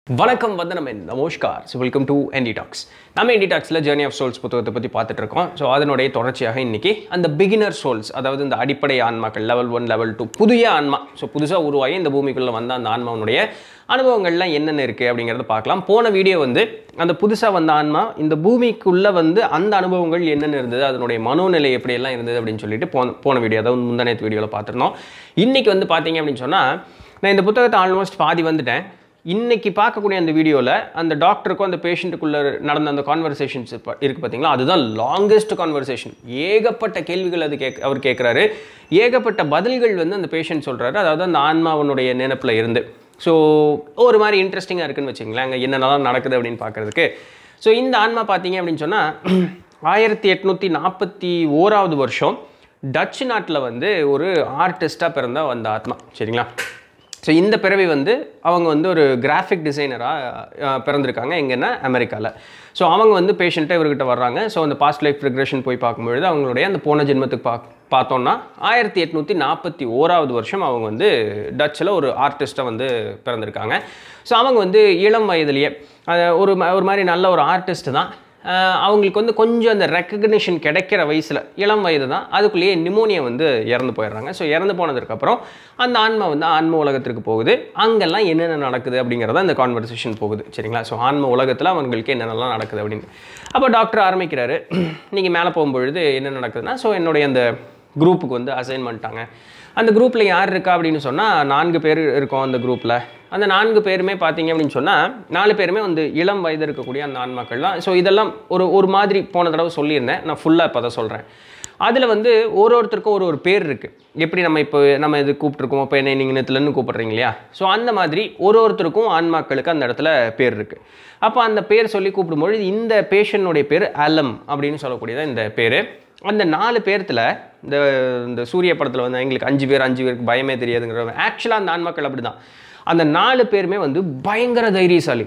வணக்கம் வந்தனம் நமஸ்கார் so welcome to ND talks நம்ம என்டி டாக்ஸில் ஜேர்னி ஆஃப் சோல்ஸ் புத்தகத்தை பற்றி பார்த்துட்டு இருக்கோம் ஸோ அதனுடைய தொடர்ச்சியாக இன்னைக்கு அந்த பிகினர் சோல்ஸ் அதாவது இந்த அடிப்படை ஆன்மாக்கள் லெவல் ஒன் லெவல் டூ புதிய ஆன்மா ஸோ புதுசாக உருவாகி இந்த பூமிக்குள்ளே வந்த அந்த ஆன்மாவுடைய அனுபவங்கள்லாம் என்னென்ன இருக்குது அப்படிங்கிறத பார்க்கலாம் போன வீடியோ வந்து அந்த புதுசாக வந்த ஆன்மா இந்த பூமிக்குள்ளே வந்து அந்த அனுபவங்கள் என்னென்ன இருந்தது அதனுடைய மனோநிலை எப்படியெல்லாம் இருந்தது அப்படின்னு சொல்லிட்டு போன போன வீடியோ அதாவது முந்தானத்து வீடியோவில் பார்த்துருந்தோம் இன்றைக்கி வந்து பார்த்தீங்க அப்படின்னு சொன்னால் நான் இந்த புத்தகத்தை ஆல்மோஸ்ட் பாதி வந்துட்டேன் இன்னைக்கு பார்க்கக்கூடிய அந்த வீடியோவில் அந்த டாக்டருக்கும் அந்த பேஷண்ட்டுக்குள்ளே நடந்த அந்த கான்வர்சேஷன்ஸ் இருக்குது பார்த்தீங்களா அதுதான் லாங்கஸ்ட் கான்வர்சேஷன் ஏகப்பட்ட கேள்விகள் அது கேக் அவர் கேட்குறாரு ஏகப்பட்ட பதில்கள் வந்து அந்த பேஷண்ட் சொல்கிறாரு அதாவது அந்த ஆன்மாவனுடைய நினைப்பில் இருந்து ஸோ ஒரு மாதிரி இன்ட்ரெஸ்டிங்காக இருக்குன்னு வச்சுங்களேன் அங்கே என்னென்னலாம் நடக்குது அப்படின்னு பார்க்குறதுக்கு ஸோ இந்த ஆன்மா பார்த்தீங்க அப்படின்னு சொன்னால் ஆயிரத்தி எட்நூற்றி நாற்பத்தி ஓராவது வருஷம் டச்சு நாட்டில் வந்து ஒரு ஆர்டிஸ்ட்டாக பிறந்த வந்த ஆத்மா சரிங்களா ஸோ இந்த பிறவி வந்து அவங்க வந்து ஒரு கிராஃபிக் டிசைனராக பிறந்திருக்காங்க எங்கன்னா அமெரிக்காவில் ஸோ அவங்க வந்து பேஷண்ட்டை இவர்கிட்ட வர்றாங்க ஸோ அந்த பாஸ்ட் லைஃப் ரிக்ரெஷன் போய் பார்க்கும்பொழுது அவங்களுடைய அந்த போன ஜென்மத்துக்கு பா பார்த்தோம்னா ஆயிரத்தி எட்நூற்றி நாற்பத்தி ஓராவது வருஷம் அவங்க வந்து டச்சில் ஒரு ஆர்டிஸ்ட்டாக வந்து பிறந்திருக்காங்க ஸோ அவங்க வந்து இளம் வயதுலேயே ஒரு ம- ஒரு மாதிரி நல்ல ஒரு ஆர்டிஸ்ட் தான் ஆஹ் அவங்களுக்கு வந்து கொஞ்சம் அந்த ரெக்கக்னிஷன் கிடைக்கிற வயசில் இளம் வயது தான் அதுக்குள்ளேயே நிமோனியா வந்து இறந்து போயிடுறாங்க ஸோ இறந்து போனதுக்கப்புறம் அந்த ஆன்மா வந்து ஆன்ம உலகத்திற்கு போகுது அங்கெல்லாம் என்னென்ன நடக்குது அப்படிங்கிறத இந்த கான்வர்சேஷன் போகுது சரிங்களா ஸோ ஆன்ம உலகத்தில் அவங்களுக்கு என்னென்னலாம் நடக்குது அப்படின்னு அப்போ டாக்டர் ஆரம்பிக்கிறாரு நீங்கள் மேலே போகும்பொழுது என்ன நடக்குதுன்னா ஸோ என்னுடைய அந்த குரூப்புக்கு வந்து அசைன் பண்ணிட்டாங்க அந்த குரூப்பில் யார் இருக்கா அப்படின்னு சொன்னால் நான்கு பேர் இருக்கோம் அந்த குரூப்பில் அந்த நான்கு பேருமே பார்த்தீங்க அப்படின்னு சொன்னால் நாலு பேருமே வந்து இளம் வயது இருக்கக்கூடிய அந்த ஆன்மாக்கள் தான் ஸோ இதெல்லாம் ஒரு ஒரு மாதிரி போன தடவை சொல்லியிருந்தேன் நான் ஃபுல்லாக இப்போ தான் சொல்கிறேன் அதில் வந்து ஒரு ஒருத்தருக்கும் ஒரு ஒரு பேர் இருக்குது எப்படி நம்ம இப்போ நம்ம இது கூப்பிட்ருக்கோம் இப்போ என்ன நீங்கள் நேற்றுலன்னு கூப்பிட்றீங்க இல்லையா ஸோ அந்த மாதிரி ஒரு ஒருத்தருக்கும் ஆன்மாக்களுக்கு அந்த இடத்துல பேர் இருக்குது அப்போ அந்த பேர் சொல்லி கூப்பிடும்பொழுது இந்த பேஷண்ட்டுடைய பேர் அலம் அப்படின்னு சொல்லக்கூடியதான் இந்த பேர் அந்த நாலு பேர்த்தில் இந்த இந்த சூரிய படத்தில் வந்து எங்களுக்கு அஞ்சு பேர் அஞ்சு பேருக்கு பயமே தெரியாதுங்கிற ஆக்சுவலாக அந்த ஆன்மாக்கள் அப்படி தான் அந்த நாலு பேருமே வந்து பயங்கர தைரியசாலி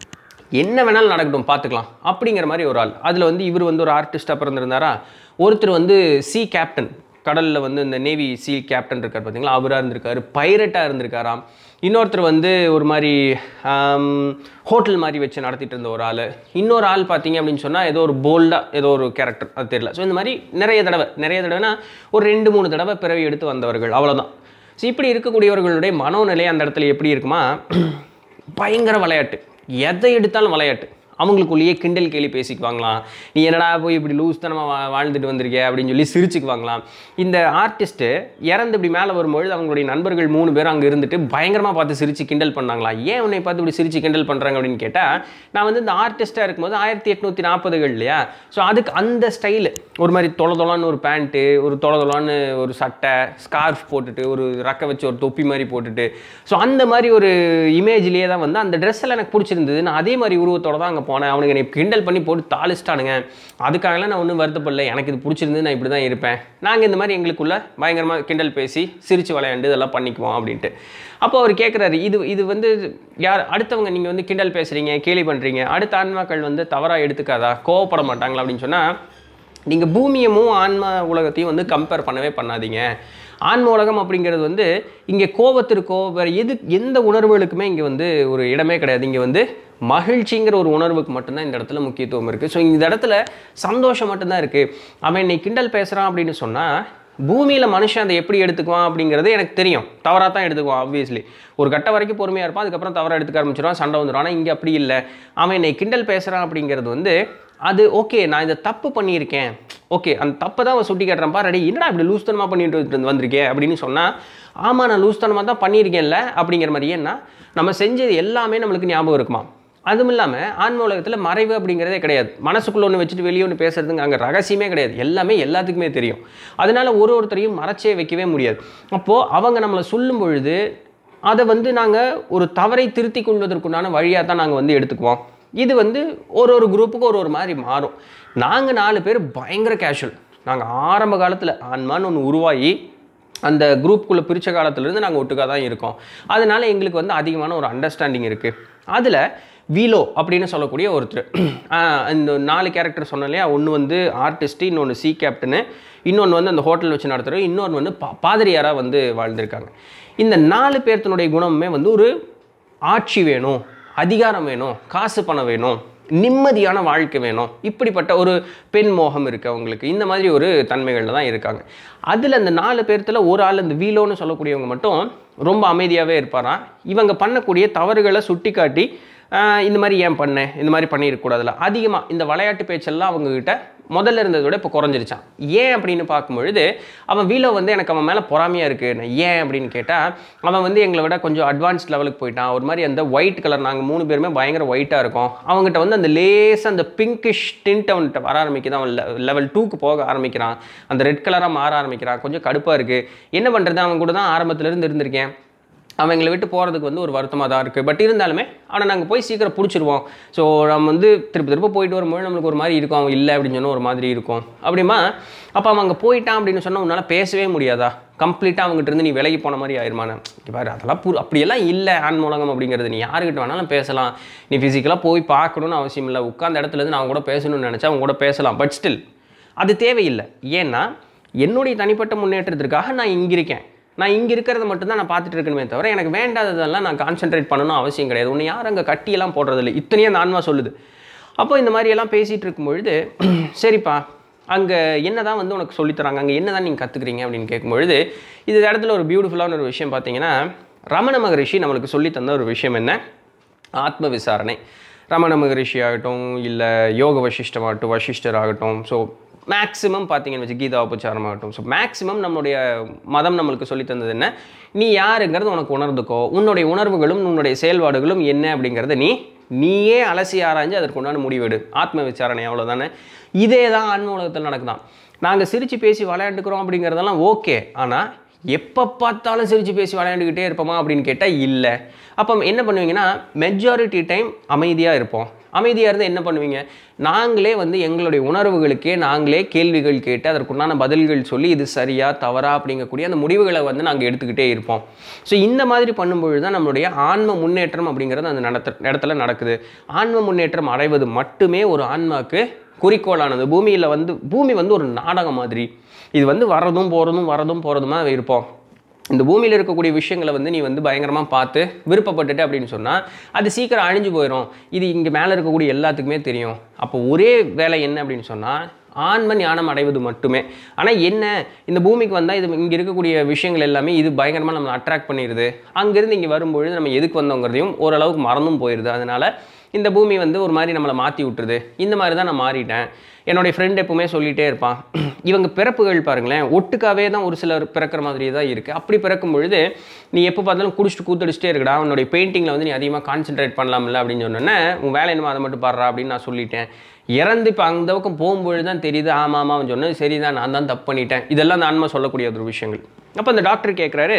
என்ன வேணாலும் நடக்கட்டும் பார்த்துக்கலாம் அப்படிங்கிற மாதிரி ஒரு ஆள் அதில் வந்து இவர் வந்து ஒரு ஆர்டிஸ்டாக பிறந்திருந்தாரா ஒருத்தர் வந்து சி கேப்டன் கடலில் வந்து இந்த நேவி சி கேப்டன் இருக்கார் பார்த்தீங்களா அவராக இருந்திருக்காரு பைரட்டாக இருந்திருக்காராம் இன்னொருத்தர் வந்து ஒரு மாதிரி ஹோட்டல் மாதிரி வச்சு நடத்திட்டு இருந்த ஒரு ஆள் இன்னொரு ஆள் பார்த்தீங்க அப்படின்னு சொன்னால் ஏதோ ஒரு போல்டாக ஏதோ ஒரு கேரக்டர் அது தெரியல ஸோ இந்த மாதிரி நிறைய தடவை நிறைய தடவைனா ஒரு ரெண்டு மூணு தடவை பிறவி எடுத்து வந்தவர்கள் அவ்வளோதான் ஸோ இப்படி இருக்கக்கூடியவர்களுடைய மனோநிலை அந்த இடத்துல எப்படி இருக்குமா பயங்கர விளையாட்டு எதை எடுத்தாலும் விளையாட்டு அவங்களுக்குள்ளேயே கிண்டல் கேலி பேசிக்குவாங்களாம் நீ என்னடா போய் இப்படி லூஸ் தனமாக வா வாழ்ந்துட்டு வந்திருக்க அப்படின்னு சொல்லி சிரிச்சுக்குவாங்களாம் இந்த ஆர்டிஸ்ட்டு இறந்து இப்படி மேலே வரும்பொழுது அவங்களுடைய நண்பர்கள் மூணு பேர் அங்கே இருந்துட்டு பயங்கரமாக பார்த்து சிரிச்சு கிண்டல் பண்ணாங்களா ஏன் உன்னை பார்த்து இப்படி சிரிச்சு கிண்டல் பண்ணுறாங்க அப்படின்னு கேட்டால் நான் வந்து இந்த ஆர்டிஸ்ட்டாக இருக்கும்போது ஆயிரத்தி எட்நூற்றி நாற்பதுகள் இல்லையா ஸோ அதுக்கு அந்த ஸ்டைலு ஒரு மாதிரி தொலை தொலான்னு ஒரு பேண்ட்டு ஒரு தொலை தொலான்னு ஒரு சட்டை ஸ்கார்ஃப் போட்டுட்டு ஒரு ரக்க வச்சு ஒரு தொப்பி மாதிரி போட்டுட்டு ஸோ அந்த மாதிரி ஒரு இமேஜ்லேயே தான் வந்து அந்த ட்ரெஸ் எல்லாம் எனக்கு பிடிச்சிருந்தது நான் அதே மாதிரி உருவத்தோட தான் அங்கே போனேன் அவனுக்கு என்னை கிண்டல் பண்ணி போட்டு தாளிச்சிட்டானுங்க அதுக்காகலாம் நான் ஒன்றும் வருத்தப்படல எனக்கு இது பிடிச்சிருந்து நான் இப்படி தான் இருப்பேன் நாங்கள் இந்த மாதிரி எங்களுக்குள்ள பயங்கரமாக கிண்டல் பேசி சிரிச்சு விளையாண்டு இதெல்லாம் பண்ணிக்குவோம் அப்படின்ட்டு அப்போ அவர் கேட்குறாரு இது இது வந்து யார் அடுத்தவங்க நீங்கள் வந்து கிண்டல் பேசுகிறீங்க கேலி பண்ணுறீங்க அடுத்த ஆன்மாக்கள் வந்து தவறாக எடுத்துக்காதா கோவப்பட மாட்டாங்களா அப்படின்னு சொன்னால் நீங்கள் பூமியமும் ஆன்ம உலகத்தையும் வந்து கம்பேர் பண்ணவே பண்ணாதீங்க ஆன்ம உலகம் அப்படிங்கிறது வந்து இங்கே கோபத்திற்கோ வேறு எது எந்த உணர்வுகளுக்குமே இங்கே வந்து ஒரு இடமே கிடையாது இங்கே வந்து மகிழ்ச்சிங்கிற ஒரு உணர்வுக்கு மட்டும்தான் இந்த இடத்துல முக்கியத்துவம் இருக்குது ஸோ இந்த இடத்துல சந்தோஷம் மட்டும்தான் இருக்குது அவன் இன்னைக்கு கிண்டல் பேசுகிறான் அப்படின்னு சொன்னால் பூமியில் மனுஷன் அதை எப்படி எடுத்துக்குவான் அப்படிங்கிறது எனக்கு தெரியும் தவறாக தான் எடுத்துக்குவான் ஆப்வியஸ்லி ஒரு கட்ட வரைக்கும் பொறுமையாக இருப்பான் அதுக்கப்புறம் தவறாக எடுத்துக்க ஆரம்பிச்சிடுவான் சண்டை வந்துடும் ஆனால் இங்கே அப்படி இல்லை அவன் என்னை கிண்டல் பேசுகிறான் அப்படிங்கிறது வந்து அது ஓகே நான் இதை தப்பு பண்ணியிருக்கேன் ஓகே அந்த தப்பை தான் அவன் சுட்டி காட்டுறான் பாரு என்னடா இப்படி லூஸ்தனமாக பண்ணிட்டு வந்து- வந்திருக்கேன் அப்படின்னு சொன்னால் ஆமாம் நான் லூஸ்தனமாக தான் பண்ணியிருக்கேன்ல அப்படிங்கிற மாதிரி ஏன்னா நம்ம செஞ்சது எல்லாமே நம்மளுக்கு ஞாபகம் இருக்குமா அதுவும் இல்லாமல் ஆன்ம உலகத்தில் மறைவு அப்படிங்கிறதே கிடையாது மனசுக்குள்ள ஒன்று வச்சுட்டு வெளியே ஒன்று பேசுறதுங்க அங்கே ரகசியமே கிடையாது எல்லாமே எல்லாத்துக்குமே தெரியும் அதனால ஒரு ஒருத்தரையும் மறைச்சே வைக்கவே முடியாது அப்போது அவங்க நம்மளை சொல்லும் பொழுது அதை வந்து நாங்கள் ஒரு தவறை திருத்தி கொள்வதற்குண்டான வழியாக தான் நாங்கள் வந்து எடுத்துக்குவோம் இது வந்து ஒரு ஒரு குரூப்புக்கு ஒரு ஒரு மாதிரி மாறும் நாங்கள் நாலு பேர் பயங்கர கேஷுவல் நாங்கள் ஆரம்ப காலத்தில் ஆன்மான்னு ஒன்று உருவாகி அந்த குரூப்புக்குள்ளே பிரித்த காலத்துலேருந்து நாங்கள் ஒட்டுக்காக தான் இருக்கோம் அதனால எங்களுக்கு வந்து அதிகமான ஒரு அண்டர்ஸ்டாண்டிங் இருக்குது அதில் வீலோ அப்படின்னு சொல்லக்கூடிய ஒருத்தர் ஆஹ் இந்த நாலு கேரக்டர் சொன்னேன் இல்லையா ஒன்று வந்து ஆர்டிஸ்ட்டு இன்னொன்று சி கேப்டனு இன்னொன்று வந்து அந்த ஹோட்டல் வச்சு நடத்துகிறோம் இன்னொன்று வந்து பா பாதிரியாராக வந்து வாழ்ந்திருக்காங்க இந்த நாலு பேர்த்தினுடைய குணமுமே வந்து ஒரு ஆட்சி வேணும் அதிகாரம் வேணும் காசு பணம் வேணும் நிம்மதியான வாழ்க்கை வேணும் இப்படிப்பட்ட ஒரு பெண் மோகம் இருக்குது அவங்களுக்கு இந்த மாதிரி ஒரு தன்மைகளில் தான் இருக்காங்க அதில் அந்த நாலு பேர்த்தில் ஒரு ஆள் இந்த வீலோன்னு சொல்லக்கூடியவங்க மட்டும் ரொம்ப அமைதியாகவே இருப்பாராம் இவங்க பண்ணக்கூடிய தவறுகளை சுட்டி காட்டி ஆஹ் இந்த மாதிரி ஏன் பண்ணேன் இந்த மாதிரி பண்ணியிருக்கக்கூடாதுல அதிகமாக இந்த விளையாட்டு பேச்செல்லாம் அவங்கக்கிட்ட முதல்ல இருந்ததை விட இப்போ குறைஞ்சிருச்சான் ஏன் அப்படின்னு பார்க்கும்பொழுது அவன் வீலோ வந்து எனக்கு அவன் மேலே பொறாமையாக இருக்குது நான் ஏன் அப்படின்னு கேட்டால் அவன் வந்து எங்களை விட கொஞ்சம் அட்வான்ஸ் லெவலுக்கு போயிட்டான் ஒரு மாதிரி அந்த ஒயிட் கலர் நாங்கள் மூணு பேருமே பயங்கர ஒயிட்டாக இருக்கோம் அவங்ககிட்ட வந்து அந்த லேசாக அந்த பிங்கிஷ் டிண்ட் அவன்கிட்ட வர ஆரம்பிக்குது அவன் லெவல் டூக்கு போக ஆரம்பிக்கிறான் அந்த ரெட் கலராக மாற ஆரம்பிக்கிறான் கொஞ்சம் கடுப்பாக இருக்குது என்ன பண்ணுறது அவன் கூட தான் ஆரம்பத்துல இருந்து இருந்திருக்கேன் அவன் எங்களை விட்டு போகிறதுக்கு வந்து ஒரு வருத்தமாக தான் இருக்குது பட் இருந்தாலுமே அவனை நாங்கள் போய் சீக்கிரம் பிடிச்சிருவோம் ஸோ நம்ம வந்து திருப்பி திருப்ப போயிட்டு வரும்போது நம்மளுக்கு ஒரு மாதிரி இருக்கும் அவன் இல்லை அப்படின்னு சொன்னால் ஒரு மாதிரி இருக்கும் அப்படிமா அப்போ அவன் அங்கே போயிட்டான் அப்படின்னு சொன்னால் உன்னால் பேசவே முடியாதா கம்ப்ளீட்டாக அவங்ககிட்ட இருந்து நீ விலகி போன மாதிரி ஆயிருமானே பாரு அதெல்லாம் புரு அப்படியெல்லாம் இல்லை ஆண் மூலகம் அப்படிங்கிறது நீ யாருக்கிட்ட வேணாலும் பேசலாம் நீ ஃபிசிக்கலாக போய் பார்க்கணும்னு அவசியம் இல்லை உட்காந்த இடத்துல இருந்து நான் அவங்க கூட பேசணும்னு நினச்சா அவங்க கூட பேசலாம் பட் ஸ்டில் அது தேவையில்லை ஏன்னா என்னுடைய தனிப்பட்ட முன்னேற்றத்திற்காக நான் இங்கே இருக்கேன் நான் இங்கே இருக்கிறத மட்டும்தான் நான் பார்த்துட்டு இருக்கணுமே தவிர எனக்கு வேண்டாததெல்லாம் நான் கான்சென்ட்ரேட் பண்ணணும் அவசியம் கிடையாது உன்னை யாரும் அங்கே கட்டியெல்லாம் போடுறதில்ல இத்தனையே அந்த ஆன்மா சொல்லுது அப்போ இந்த மாதிரி எல்லாம் பேசிகிட்டு இருக்கும் பொழுது சரிப்பா அங்கே என்ன தான் வந்து உனக்கு சொல்லித்தராங்க அங்கே என்ன தான் நீங்கள் கற்றுக்குறீங்க அப்படின்னு கேட்கும்பொழுது இது இடத்துல ஒரு பியூட்டிஃபுல்லான ஒரு விஷயம் பார்த்தீங்கன்னா ரமண மகரிஷி நம்மளுக்கு சொல்லி தந்த ஒரு விஷயம் என்ன ஆத்ம விசாரணை ரமண மகரிஷி ஆகட்டும் இல்லை யோக வசிஷ்டமாகட்டும் வசிஷ்டர் ஆகட்டும் ஸோ மேக்ஸிமம் பார்த்தீங்கன்னு வச்சு கீதா உபச்சாரம் ஆகட்டும் ஸோ மேக்ஸிமம் நம்மளுடைய மதம் நம்மளுக்கு சொல்லி தந்தது என்ன நீ யாருங்கிறது உனக்கு உணர்ந்துக்கோ உன்னுடைய உணர்வுகளும் உன்னுடைய செயல்பாடுகளும் என்ன அப்படிங்கிறத நீ நீயே அலசி ஆராய்ஞ்சு அதற்கு உண்டான முடிவெடு ஆத்ம விசாரணை அவ்வளோதானே இதே தான் ஆன்ம உலகத்தில் நடக்குதான் நாங்கள் சிரித்து பேசி விளையாண்டுக்கிறோம் அப்படிங்கிறதெல்லாம் ஓகே ஆனால் எப்போ பார்த்தாலும் சிரித்து பேசி விளையாண்டுக்கிட்டே இருப்போமா அப்படின்னு கேட்டால் இல்லை அப்போ என்ன பண்ணுவீங்கன்னா மெஜாரிட்டி டைம் அமைதியாக இருப்போம் அமைதியாக இருந்து என்ன பண்ணுவீங்க நாங்களே வந்து எங்களுடைய உணர்வுகளுக்கே நாங்களே கேள்விகள் கேட்டு அதற்குண்டான பதில்கள் சொல்லி இது சரியா தவறா அப்படிங்கக்கூடிய அந்த முடிவுகளை வந்து நாங்கள் எடுத்துக்கிட்டே இருப்போம் ஸோ இந்த மாதிரி பண்ணும்பொழுது தான் நம்மளுடைய ஆன்ம முன்னேற்றம் அப்படிங்கிறது அந்த நடத்த இடத்துல நடக்குது ஆன்ம முன்னேற்றம் அடைவது மட்டுமே ஒரு ஆன்மாக்கு குறிக்கோளானது பூமியில் வந்து பூமி வந்து ஒரு நாடகம் மாதிரி இது வந்து வரதும் போகிறதும் வரதும் போகிறதுமா இருப்போம் இந்த பூமியில் இருக்கக்கூடிய விஷயங்களை வந்து நீ வந்து பயங்கரமாக பார்த்து விருப்பப்பட்டுட்டு அப்படின்னு சொன்னால் அது சீக்கிரம் அழிஞ்சு போயிடும் இது இங்கே மேலே இருக்கக்கூடிய எல்லாத்துக்குமே தெரியும் அப்போ ஒரே வேலை என்ன அப்படின்னு சொன்னால் ஆன்ம ஞானம் அடைவது மட்டுமே ஆனால் என்ன இந்த பூமிக்கு வந்தால் இது இங்கே இருக்கக்கூடிய விஷயங்கள் எல்லாமே இது பயங்கரமாக நம்மளை அட்ராக்ட் பண்ணிடுது அங்கேருந்து இங்கே வரும்பொழுது நம்ம எதுக்கு வந்தோங்கிறதையும் ஓரளவுக்கு மறந்தும் போயிடுது அதனால் இந்த பூமி வந்து ஒரு மாதிரி நம்மளை மாற்றி விட்டுருது இந்த மாதிரி தான் நான் மாறிட்டேன் என்னுடைய ஃப்ரெண்ட் எப்பவுமே சொல்லிகிட்டே இருப்பான் இவங்க பிறப்புகள் பாருங்களேன் ஒட்டுக்காவே தான் ஒரு சிலர் பிறக்கிற மாதிரி தான் இருக்குது அப்படி பிறக்கும் பொழுது நீ எப்போ பார்த்தாலும் குடிச்சிட்டு கூத்தடிச்சிட்டே இருக்கடா உன்னுடைய பெயிண்டிங்கில் வந்து நீ அதிகமாக கான்சென்ட்ரேட் பண்ணலாம்ல அப்படின்னு சொன்னோன்னே உன் வேலை என்னமோ அதை மட்டும் பாடுறா அப்படின்னு நான் சொல்லிட்டேன் இறந்து இப்போ அந்த பக்கம் போகும்பொழுது தான் தெரியுது ஆமாம் ஆமாம் அவன் சொன்னது சரி தான் நான் தான் தப்பு பண்ணிட்டேன் இதெல்லாம் அந்த ஆன்மா சொல்லக்கூடிய ஒரு விஷயங்கள் அப்போ அந்த டாக்டர் கேட்குறாரு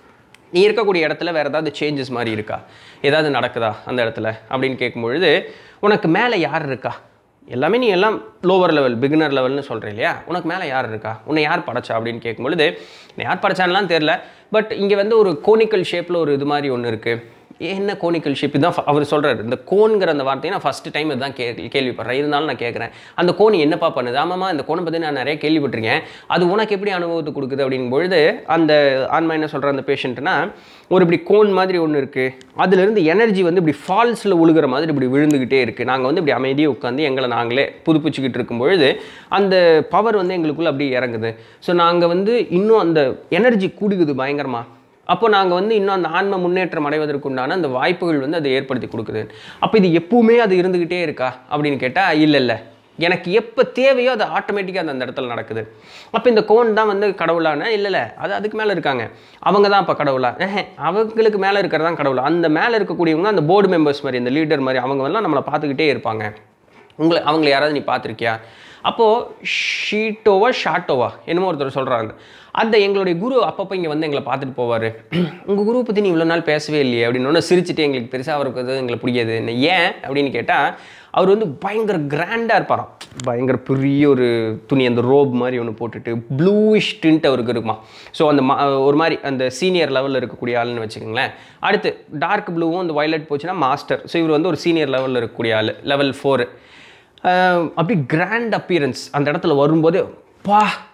நீ இருக்கக்கூடிய இடத்துல வேறு ஏதாவது சேஞ்சஸ் மாதிரி இருக்கா ஏதாவது நடக்குதா அந்த இடத்துல அப்படின்னு கேட்கும்பொழுது உனக்கு மேலே யார் இருக்கா எல்லாமே நீ எல்லாம் லோவர் லெவல் பிகினர் லெவல்னு சொல்கிற இல்லையா உனக்கு மேலே யார் இருக்கா உன்னை யார் படைச்சா அப்படின்னு கேட்கும்பொழுது என்னை யார் படைச்சான்லாம் தெரில பட் இங்கே வந்து ஒரு கோனிக்கல் ஷேப்பில் ஒரு இது மாதிரி ஒன்று இருக்குது என்ன கோனிக்கல் ஷேப் இதுதான் ஃப- அவர் சொல்கிறார் இந்த கோன்கிற அந்த வார்த்தையை நான் ஃபஸ்ட்டு டைம் இதுதான் கே கேள்விப்படுறேன் இருந்தாலும் நான் கேட்குறேன் அந்த கோன் என்னப்பா பண்ணுது ஆமாம்மா இந்த கோனை பற்றி நான் நிறைய கேள்விப்பட்டிருக்கேன் அது உனக்கு எப்படி அனுபவத்தை கொடுக்குது அப்படிங்கும் பொழுது அந்த ஆன்மா என்ன சொல்கிற அந்த பேஷண்ட்னா ஒரு இப்படி கோன் மாதிரி ஒன்று இருக்குது அதுலேருந்து எனர்ஜி வந்து இப்படி ஃபால்ஸில் உழுகிற மாதிரி இப்படி விழுந்துக்கிட்டே இருக்குது நாங்கள் வந்து இப்படி அமைதியாக உட்காந்து எங்களை நாங்களே புதுப்பிச்சுக்கிட்டு இருக்கும் பொழுது அந்த பவர் வந்து எங்களுக்குள்ளே அப்படியே இறங்குது ஸோ நாங்கள் வந்து இன்னும் அந்த எனர்ஜி கூடுகுது பயங்கரமாக அப்போ நாங்கள் வந்து இன்னும் அந்த ஆன்ம முன்னேற்றம் அடைவதற்குண்டான அந்த வாய்ப்புகள் வந்து அதை ஏற்படுத்தி கொடுக்குது அப்போ இது எப்பவுமே அது இருந்துக்கிட்டே இருக்கா அப்படின்னு கேட்டால் இல்லை இல்லை எனக்கு எப்போ தேவையோ அது ஆட்டோமேட்டிக்காக அது அந்த இடத்துல நடக்குது அப்போ இந்த கோன் தான் வந்து கடவுளான இல்லை இல்லை அது அதுக்கு மேலே இருக்காங்க அவங்க தான் இப்போ கடவுளா ஏஹே, அவங்களுக்கு மேலே இருக்கிறது தான் கடவுளா அந்த மேலே இருக்கக்கூடியவங்க அந்த போர்டு மெம்பர்ஸ் மாதிரி இந்த லீடர் மாதிரி அவங்க எல்லாம் நம்மளை பார்த்துக்கிட்டே இருப்பாங்க உங்களை அவங்களை யாராவது நீ பார்த்துருக்கியா அப்போது ஷீட்டோவா ஷாட்டோவா என்னமோ ஒருத்தர் சொல்கிறாங்க அந்த எங்களுடைய குரு அப்பப்போ இங்கே வந்து எங்களை பார்த்துட்டு போவார் உங்கள் குருவை பற்றி நீ இவ்வளோ நாள் பேசவே இல்லையே அப்படின்னு ஒன்று சிரிச்சுட்டு எங்களுக்கு பெருசாக அவருக்கு அது எங்களுக்கு பிடிக்காது என்ன ஏன் அப்படின்னு கேட்டால் அவர் வந்து பயங்கர கிராண்டாக இருப்பாராம் பயங்கர பெரிய ஒரு துணி அந்த ரோப் மாதிரி ஒன்று போட்டுட்டு ப்ளூயிஷ் டிண்ட் அவருக்கு இருக்குமா ஸோ அந்த மா ஒரு மாதிரி அந்த சீனியர் லெவலில் இருக்கக்கூடிய ஆளுன்னு வச்சுக்கோங்களேன் அடுத்து டார்க் ப்ளூவும் அந்த வயலட் போச்சுன்னா மாஸ்டர் ஸோ இவர் வந்து ஒரு சீனியர் லெவலில் இருக்கக்கூடிய ஆள் லெவல் ஃபோரு அப்படி கிராண்ட் அப்பியரன்ஸ் அந்த இடத்துல வரும்போது பா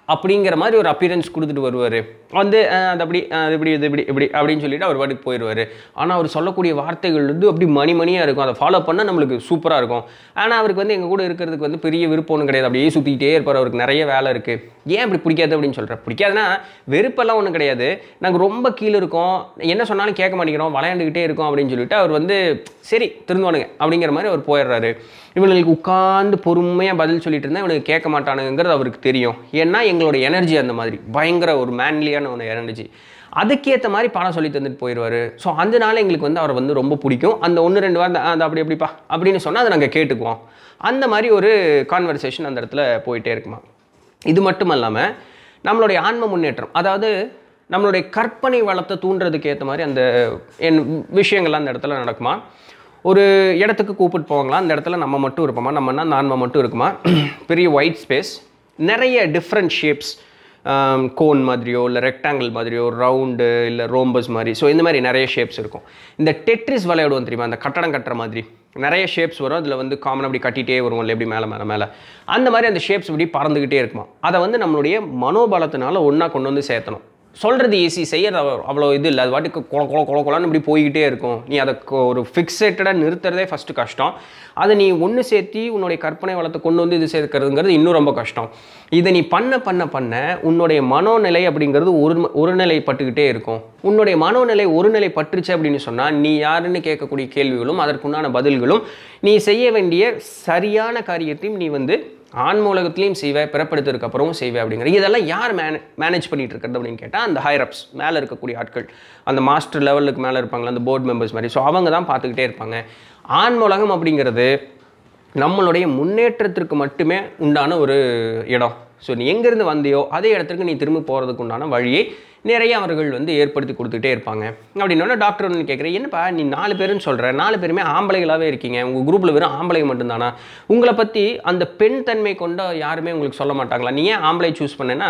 அப்படிங்கிற மாதிரி ஒரு அப்பியரன்ஸ் கொடுத்துட்டு வருவார் வந்து அஹ், அது அப்படி அஹ், அது இப்படி இது இப்படி இப்படி அப்படின்னு சொல்லிட்டு அவர் பாட்டுக்கு போயிடுவார் ஆனால் அவர் சொல்லக்கூடிய வார்த்தைகள் வந்து அப்படி மணி மணியாக இருக்கும் அதை ஃபாலோ பண்ணால் நம்மளுக்கு சூப்பராக இருக்கும் ஆனால் அவருக்கு வந்து எங்கள் கூட இருக்கிறதுக்கு வந்து பெரிய விருப்பம் ஒன்றும் கிடையாது அப்படியே சுற்றிக்கிட்டே இருப்பார் அவருக்கு நிறைய வேலை இருக்குது ஏன் இப்படி பிடிக்காது அப்படின்னு சொல்கிறேன் பிடிக்காதுன்னா வெறுப்பெல்லாம் ஒன்றும் கிடையாது நாங்கள் ரொம்ப கீழே இருக்கோம் என்ன சொன்னாலும் கேட்க மாட்டேங்கிறோம் விளையாண்டுக்கிட்டே இருக்கோம் அப்படின்னு சொல்லிட்டு அவர் வந்து சரி திருந்துவானுங்க அப்படிங்கிற மாதிரி அவர் போயிடுறாரு இவனுங்களுக்கு உட்காந்து பொறுமையாக பதில் சொல்லிட்டு இருந்தால் இவனுக்கு கேட்க மாட்டானுங்கிறது அவருக்கு தெரியும் ஏன்னா எங்களோட எனர்ஜி அந்த மாதிரி பயங்கர ஒரு மேன்லியான ஒரு எனர்ஜி அதுக்கேற்ற மாதிரி பாடம் சொல்லி தந்துட்டு போயிடுவார் ஸோ அதனால எங்களுக்கு வந்து அவரை வந்து ரொம்ப பிடிக்கும் அந்த ஒன்று ரெண்டு வாரம் அது அப்படி எப்படிப்பா அப்படின்னு சொன்னால் அதை நாங்கள் கேட்டுக்குவோம் அந்த மாதிரி ஒரு கான்வர்சேஷன் அந்த இடத்துல போயிட்டே இருக்குமா இது மட்டும் இல்லாமல் நம்மளுடைய ஆன்ம முன்னேற்றம் அதாவது நம்மளுடைய கற்பனை வளத்தை தூண்டுறதுக்கு ஏற்ற மாதிரி அந்த என் விஷயங்கள்லாம் அந்த இடத்துல நடக்குமா ஒரு இடத்துக்கு கூப்பிட்டு போவாங்களா அந்த இடத்துல நம்ம மட்டும் இருப்போமா நம்மனா நான்மை மட்டும் இருக்குமா பெரிய ஒயிட் ஸ்பேஸ் நிறைய டிஃப்ரெண்ட் ஷேப்ஸ் கோன் மாதிரியோ இல்லை ரெக்டாங்கிள் மாதிரியோ ரவுண்டு இல்லை ரோம்பஸ் மாதிரி ஸோ இந்த மாதிரி நிறைய ஷேப்ஸ் இருக்கும் இந்த டெட்ரிஸ் விளையாடுவோம் தெரியுமா அந்த கட்டடம் கட்டுற மாதிரி நிறைய ஷேப்ஸ் வரும் அதில் வந்து காமன் அப்படி கட்டிகிட்டே வருவோம்ல எப்படி மேலே மேலே மேலே அந்த மாதிரி அந்த ஷேப்ஸ் இப்படி பறந்துக்கிட்டே இருக்குமா அதை வந்து நம்மளுடைய மனோபலத்தினால ஒன்றா கொண்டு வந்து சேர்த்தணும் சொல்கிறது ஈஸி செய்யறது அவ்வளோ- அவ்வளோ இது இல்லை அது வாட்டுக்கு கொல கொல கொல கொலன்னு இப்படி போய்கிட்டே இருக்கும் நீ அதை கொ- ஒரு ஃபிக்ஸேட்டடாக நிறுத்துறதே ஃபஸ்ட்டு கஷ்டம் அதை நீ ஒன்று சேர்த்தி உன்னுடைய கற்பனை வளத்தை கொண்டு வந்து இது சேர்க்கறதுங்கிறது இன்னும் ரொம்ப கஷ்டம் இதை நீ பண்ண பண்ண பண்ண உன்னுடைய மனோநிலை அப்படிங்கிறது ஒரு ஒருநிலைப்பட்டுக்கிட்டே இருக்கும் உன்னுடைய மனோநிலை ஒருநிலை பட்டுருச்சு அப்படின்னு சொன்னால் நீ யாருன்னு கேட்கக்கூடிய கேள்விகளும் அதற்குண்டான பதில்களும் நீ செய்ய வேண்டிய சரியான காரியத்தையும் நீ வந்து ஆன்ம உலகத்துலையும் செய்வேன் பிறப்படுத்ததுக்கு அப்புறமும் செய்வேன் அப்படிங்கிற இதெல்லாம் யார் மேனே மேனேஜ் பண்ணிட்டு இருக்கிறது அப்படின்னு கேட்டால் அந்த ஹைரப்ஸ் மேலே இருக்கக்கூடிய ஆட்கள் அந்த மாஸ்டர் லெவலுக்கு மேலே இருப்பாங்களா அந்த போர்டு மெம்பர்ஸ் மாதிரி ஸோ அவங்க தான் பார்த்துக்கிட்டே இருப்பாங்க ஆன்ம உலகம் அப்படிங்கிறது நம்மளுடைய முன்னேற்றத்திற்கு மட்டுமே உண்டான ஒரு இடம் ஸோ நீ எங்கேருந்து வந்தியோ அதே இடத்துக்கு நீ திரும்ப போகிறதுக்கு உண்டான வழியை நிறைய அவர்கள் வந்து ஏற்படுத்தி கொடுத்துட்டே இருப்பாங்க அப்படின்னோட டாக்டர் ஒன்று கேட்குறேன் என்னப்பா நீ நாலு பேருன்னு சொல்கிற நாலு பேருமே ஆம்பளைகளாகவே இருக்கீங்க உங்கள் குரூப்பில் வெறும் ஆம்பளைங்க மட்டும்தானா உங்களை பற்றி அந்த பெண் தன்மை கொண்ட யாருமே உங்களுக்கு சொல்ல மாட்டாங்களா நீ ஏன் ஆம்பளை சூஸ் பண்ணேன்னா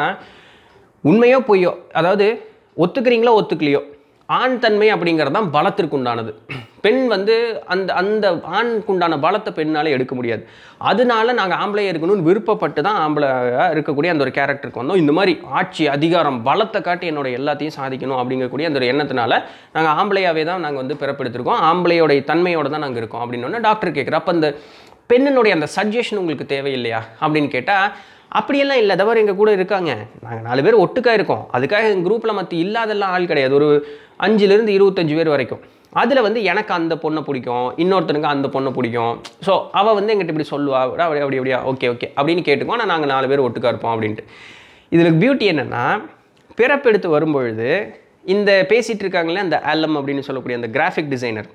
உண்மையோ பொய்யோ அதாவது ஒத்துக்கிறீங்களோ ஒத்துக்கலையோ ஆண் தன்மை அப்படிங்கிறது தான் பலத்திற்கு உண்டானது பெண் வந்து அந்த அந்த ஆணுக்கு உண்டான பலத்தை பெண்ணால் எடுக்க முடியாது அதனால நாங்கள் ஆம்பளையாக இருக்கணும்னு விருப்பப்பட்டு தான் ஆம்பளையாக இருக்கக்கூடிய அந்த ஒரு கேரக்டருக்கு வந்தோம் இந்த மாதிரி ஆட்சி அதிகாரம் பலத்தை காட்டி என்னோட எல்லாத்தையும் சாதிக்கணும் அப்படிங்கக்கூடிய அந்த ஒரு எண்ணத்தினால நாங்கள் ஆம்பளையாகவே தான் நாங்கள் வந்து பிறப்பெடுத்திருக்கோம் ஆம்பளையோடைய தன்மையோட தான் நாங்கள் இருக்கோம் அப்படின்னு டாக்டர் கேட்குற அப்போ அந்த பெண்ணினுடைய அந்த சஜஷன் உங்களுக்கு தேவையில்லையா அப்படின்னு கேட்டால் அப்படியெல்லாம் இல்லை தவிர எங்கள் கூட இருக்காங்க நாங்கள் நாலு பேர் ஒட்டுக்கா இருக்கோம் அதுக்காக எங்கள் குரூப்பில் மற்ற இல்லாதெல்லாம் ஆள் கிடையாது ஒரு அஞ்சுலேருந்து இருபத்தஞ்சு பேர் வரைக்கும் அதில் வந்து எனக்கு அந்த பொண்ணை பிடிக்கும் இன்னொருத்தனுக்கு அந்த பொண்ணை பிடிக்கும் ஸோ அவள் வந்து எங்கிட்ட இப்படி சொல்லுவா அப்படி அப்படி அப்படியா ஓகே ஓகே அப்படின்னு கேட்டுக்கோ ஆனால் நாங்கள் நாலு பேர் ஒட்டுக்கா இருப்போம் அப்படின்ட்டு இதில் பியூட்டி என்னென்னா பிறப்பெடுத்து வரும்பொழுது இந்த பேசிகிட்டு இருக்காங்களே அந்த ஆலம் அப்படின்னு சொல்லக்கூடிய அந்த கிராஃபிக் டிசைனர்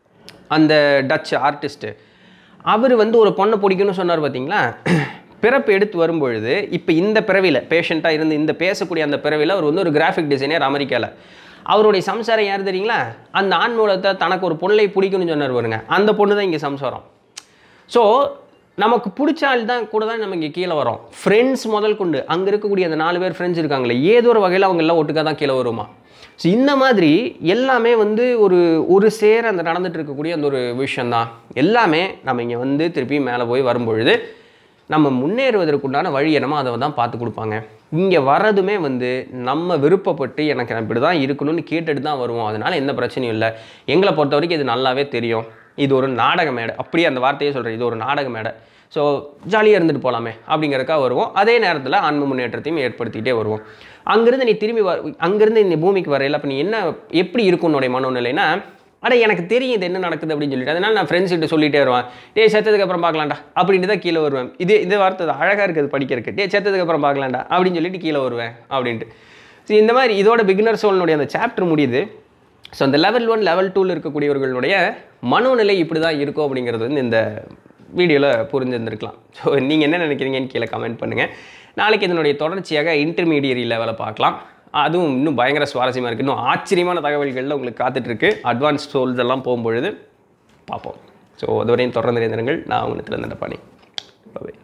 அந்த டச் ஆர்டிஸ்ட்டு அவர் வந்து ஒரு பொண்ணை பிடிக்கும்னு சொன்னார் பார்த்தீங்களா பிறப்பு எடுத்து வரும்பொழுது இப்போ இந்த பிறவியில் பேஷண்ட்டாக இருந்து இந்த பேசக்கூடிய அந்த பிறவியில் அவர் வந்து ஒரு கிராஃபிக் டிசைனர் அமெரிக்காவில் அவருடைய சம்சாரம் யார் தெரியுங்களா அந்த ஆண் மூலத்தை தனக்கு ஒரு பொண்ணை பிடிக்கும்னு சொன்னார் பாருங்க அந்த பொண்ணு தான் இங்கே சம்சாரம் ஸோ நமக்கு பிடிச்ச ஆள் தான் கூட தான் நம்ம இங்கே கீழே வரோம் ஃப்ரெண்ட்ஸ் முதல் கொண்டு அங்கே இருக்கக்கூடிய அந்த நாலு பேர் ஃப்ரெண்ட்ஸ் இருக்காங்களே ஏதோ ஒரு வகையில் அவங்க எல்லாம் ஒட்டுக்காக தான் கீழே வருமா ஸோ இந்த மாதிரி எல்லாமே வந்து ஒரு ஒரு சேர அந்த நடந்துட்டு இருக்கக்கூடிய அந்த ஒரு விஷயந்தான் எல்லாமே நம்ம இங்கே வந்து திருப்பி மேலே போய் வரும்பொழுது நம்ம முன்னேறுவதற்குண்டான வழி என்னமோ அதை தான் பார்த்து கொடுப்பாங்க இங்கே வர்றதுமே வந்து நம்ம விருப்பப்பட்டு எனக்கு இப்படி தான் இருக்கணும்னு கேட்டுட்டு தான் வருவோம் அதனால் எந்த பிரச்சனையும் இல்லை எங்களை பொறுத்த வரைக்கும் இது நல்லாவே தெரியும் இது ஒரு நாடக மேடை அப்படியே அந்த வார்த்தையே சொல்கிறேன் இது ஒரு நாடக மேடை ஸோ ஜாலியாக இருந்துட்டு போகலாமே அப்படிங்கிறக்கா வருவோம் அதே நேரத்தில் ஆன்ம முன்னேற்றத்தையும் ஏற்படுத்திக்கிட்டே வருவோம் அங்கேருந்து நீ திரும்பி வ அங்கேருந்து இந்த பூமிக்கு வரையில அப்போ நீ என்ன எப்படி இருக்கும் உன்னுடைய மனோநிலைனா அட எனக்கு தெரியும் இது என்ன நடக்குது அப்படின்னு சொல்லிட்டு அதனால நான் ஃப்ரெண்ட்ஸ் கிட்ட சொல்லிட்டே வருவேன் டே செத்ததுக்கு அப்புறம் பார்க்கலாம்டா அப்படின்ட்டு தான் கீழே வருவேன் இது இந்த வார்த்தை தான் அழகாக இருக்குது படிக்கிறதுக்கு டே செத்ததுக்கு அப்புறம் பார்க்கலாம்டா அப்படின்னு சொல்லிட்டு கீழே வருவேன் அப்படின்ட்டு ஸோ இந்த மாதிரி இதோட பிகினர் சோல்னுடைய அந்த சாப்டர் முடியுது ஸோ அந்த லெவல் ஒன் லெவல் டூவில் இருக்கக்கூடியவர்களுடைய மனோநிலை இப்படி தான் இருக்கும் அப்படிங்கிறது வந்து இந்த வீடியோவில் புரிஞ்சிருந்துருக்கலாம் ஸோ நீங்கள் என்ன நினைக்கிறீங்கன்னு கீழே கமெண்ட் பண்ணுங்கள் நாளைக்கு இதனுடைய தொடர்ச்சியாக இன்டர்மீடியரி லெவலை பார்க்கலாம் அதுவும் இன்னும் பயங்கர சுவாரஸ்யமாக இருக்குது இன்னும் ஆச்சரியமான தகவல்களில் உங்களுக்கு காத்துட்ருக்கு அட்வான்ஸ் சோல்ஸ் எல்லாம் போகும்பொழுது பார்ப்போம் ஸோ அதுவரையும் தொடர்ந்து இருந்திருங்கள் நான் உங்களுக்கு நடப்பானி பாய்